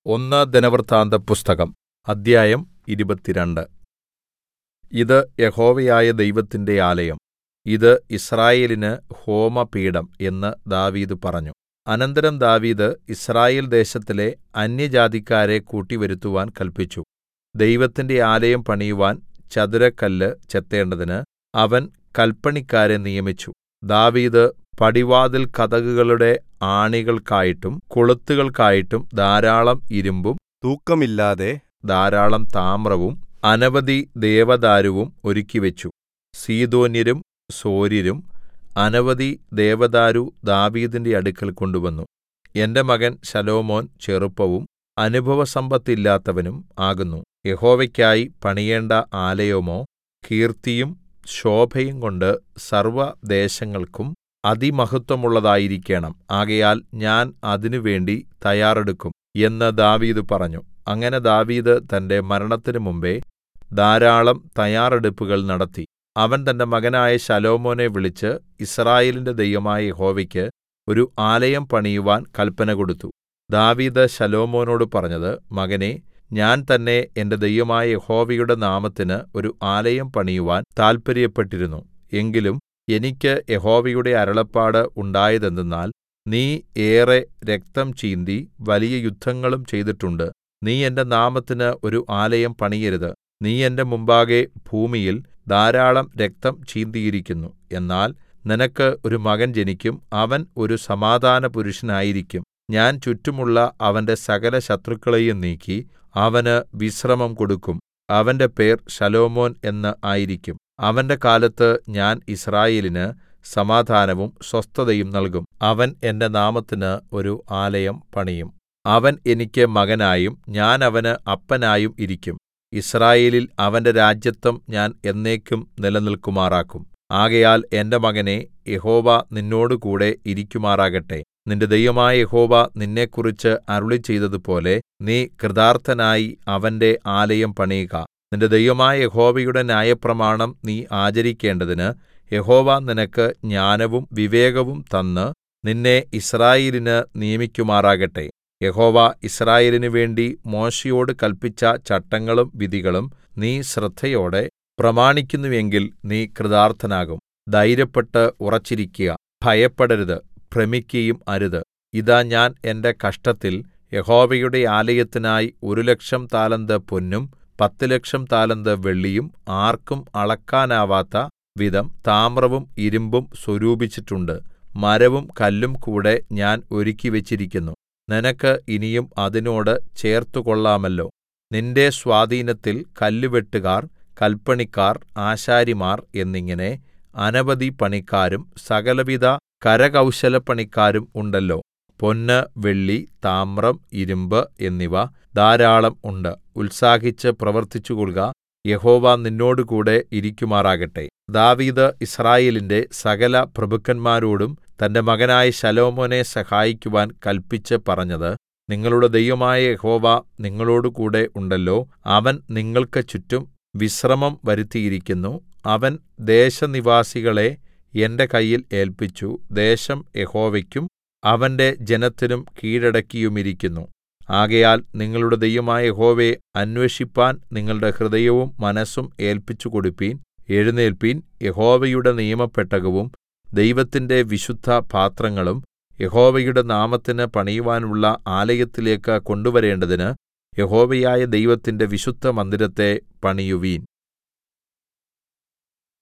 ഒന്ന് ദിനവൃത്താന്തപുസ്തകം അദ്ധ്യായം ഇരുപത്തിരണ്ട് ഇത് യഹോവയായ ദൈവത്തിന്റെ ആലയം ഇത് യിസ്രായേലിന് ഹോമപീഠം എന്ന് ദാവീദ് പറഞ്ഞു അനന്തരം ദാവീദ് യിസ്രായേൽ ദേശത്തിലെ അന്യജാതിക്കാരെ കൂട്ടിവരുത്തുവാൻ കല്പിച്ചു ദൈവത്തിന്റെ ആലയം പണിയുവാൻ ചതുരക്കല്ല് ചെത്തേണ്ടതിന് അവൻ കല്പണിക്കാരെ നിയമിച്ചു ദാവീദ് പടിവാതിൽകതകുകളുടെ ആണികൾക്കായിട്ടും കൊളുത്തുകൾക്കായിട്ടും ധാരാളം ഇരിമ്പും തൂക്കമില്ലാതെ ധാരാളം താമ്രവും അനവധി ദേവദാരുവും ഒരുക്കിവെച്ചു സീദോന്യരും സോര്യരും അനവധി ദേവദാരു ദാവീദിന്റെ അടുക്കൽ കൊണ്ടുവന്നു എന്റെ മകൻ ശലോമോൻ ചെറുപ്പവും അനുഭവസമ്പത്തില്ലാത്തവനും ആകുന്നു യഹോവയ്ക്കായി പണിയേണ്ട ആലയമോ കീർത്തിയും ശോഭയും കൊണ്ട് സർവ്വദേശങ്ങൾക്കും അതിമഹത്വമുള്ളതായിരിക്കേണം ആകയാൽ ഞാൻ അതിനുവേണ്ടി തയ്യാറെടുക്കും എന്ന് ദാവീദ് പറഞ്ഞു അങ്ങനെ ദാവീദ് തന്റെ മരണത്തിനു മുമ്പെ ധാരാളം തയ്യാറെടുപ്പുകൾ നടത്തി അവൻ തന്റെ മകനായ ശലോമോനെ വിളിച്ച് യിസ്രായേലിന്റെ ദൈവമായ യഹോവയ്ക്ക് ഒരു ആലയം പണിയുവാൻ കല്പന കൊടുത്തു ദാവീദ് ശലോമോനോട് പറഞ്ഞത് മകനേ ഞാൻ തന്നെ എന്റെ ദൈവമായ യഹോവയുടെ നാമത്തിന് ഒരു ആലയം പണിയുവാൻ താല്പര്യപ്പെട്ടിരുന്നു എങ്കിലും എനിക്ക് യഹോവയുടെ അരുളപ്പാട് ഉണ്ടായതെന്തെന്നാൽ നീ ഏറെ രക്തം ചിന്തി വലിയ യുദ്ധങ്ങളും ചെയ്തിട്ടുണ്ട് നീ എന്റെ നാമത്തിന് ഒരു ആലയം പണിയരുത് നീ എന്റെ മുമ്പാകെ ഭൂമിയിൽ ധാരാളം രക്തം ചിന്തിയിരിക്കുന്നു എന്നാൽ നിനക്ക് ഒരു മകൻ ജനിക്കും അവൻ ഒരു സമാധാനപുരുഷനായിരിക്കും ഞാൻ ചുറ്റുമുള്ള അവന്റെ സകല ശത്രുക്കളെയും നീക്കി അവന് വിശ്രമം കൊടുക്കും അവന്റെ പേർ ശലോമോൻ എന്ന് ആയിരിക്കും അവന്റെ കാലത്ത് ഞാൻ യിസ്രായേലിന് സമാധാനവും സ്വസ്ഥതയും നൽകും അവൻ എന്റെ നാമത്തിന് ഒരു ആലയം പണിയും അവൻ എനിക്ക് മകനായും ഞാൻ അവന് അപ്പനായും ഇരിക്കും യിസ്രായേലിൽ അവന്റെ രാജത്വം ഞാൻ എന്നേക്കും നിലനിൽക്കുമാറാക്കും ആകയാൽ എന്റെ മകനേ യഹോവ നിന്നോടുകൂടെ ഇരിക്കുമാറാകട്ടെ നിന്റെ ദൈവമായ യഹോവ നിന്നെക്കുറിച്ച് അരുളിച്ചെയ്തതുപോലെ നീ കൃതാർത്ഥനായി അവന്റെ ആലയം പണിയുക നിന്റെ ദൈവമായ യഹോവയുടെ ന്യായപ്രമാണം നീ ആചരിക്കേണ്ടതിന് യഹോവ നിനക്ക് ജ്ഞാനവും വിവേകവും തന്ന് നിന്നെ യിസ്രായേലിന് നിയമിക്കുമാറാകട്ടെ യഹോവ യിസ്രായേലിന് വേണ്ടി മോശെയോട് കല്പിച്ച ചട്ടങ്ങളും വിധികളും നീ ശ്രദ്ധയോടെ പ്രമാണിക്കുന്നുവെങ്കിൽ നീ കൃതാർത്ഥനാകും ധൈര്യപ്പെട്ട് ഉറച്ചിരിക്കുക ഭയപ്പെടരുത് ഭ്രമിക്കയും അരുത് ഇതാ ഞാൻ എന്റെ കഷ്ടത്തിൽ യഹോവയുടെ ആലയത്തിനായി ഒരു ലക്ഷം താലന്ത് പൊന്നും പത്ത് ലക്ഷം താലന്ത് വെള്ളിയും ആർക്കും അളക്കാനാവാത്ത വിധം താമ്രവും ഇരുമ്പും സ്വരൂപിച്ചിട്ടുണ്ട് മരവും കല്ലും കൂടെ ഞാൻ ഒരുക്കിവെച്ചിരിക്കുന്നു നിനക്ക് ഇനിയും അതിനോട് ചേർത്തുകൊള്ളാമല്ലോ നിന്റെ സ്വാധീനത്തിൽ കല്ലുവെട്ടുകാർ കൽപ്പണിക്കാർ ആശാരിമാർ എന്നിങ്ങനെ അനവധി പണിക്കാരും സകലവിധ കരകൗശലപ്പണിക്കാരും ഉണ്ടല്ലോ പൊന്ന് വെള്ളി താമ്രം ഇരുമ്പ് എന്നിവ ധാരാളം ഉണ്ട് ഉത്സാഹിച്ച് പ്രവർത്തിച്ചുകൊള്ളുക യഹോവ നിന്നോടുകൂടെ ഇരിക്കുമാറാകട്ടെ ദാവീദ് യിസ്രായേലിന്റെ സകല പ്രഭുക്കന്മാരോടും തന്റെ മകനായ ശലോമോനെ സഹായിക്കുവാൻ കല്പിച്ച് പറഞ്ഞത് നിങ്ങളുടെ ദൈവമായ യഹോവ നിങ്ങളോടുകൂടെ ഉണ്ടല്ലോ അവൻ നിങ്ങൾക്ക് ചുറ്റും വിശ്രമം വരുത്തിയിരിക്കുന്നു അവൻ ദേശനിവാസികളെ എന്റെ കയ്യിൽ ഏല്പിച്ചു ദേശം യഹോവയ്ക്കും അവന്റെ ജനത്തിനും കീഴടക്കിയുമിരിക്കുന്നു ആകയാൽ നിങ്ങളുടെ ദൈവമായ യഹോവയെ അന്വേഷിപ്പാൻ നിങ്ങളുടെ ഹൃദയവും മനസ്സും ഏല്പിച്ചുകൊടുപ്പീൻ എഴുന്നേല്പീൻ യഹോവയുടെ നിയമപെട്ടകവും ദൈവത്തിന്റെ വിശുദ്ധ പാത്രങ്ങളും യഹോവയുടെ നാമത്തിന് പണിയുവാനുള്ള ആലയത്തിലേക്ക് കൊണ്ടുവരേണ്ടതിന് യഹോവയായ ദൈവത്തിന്റെ വിശുദ്ധമന്ദിരത്തെ പണിയുവീൻ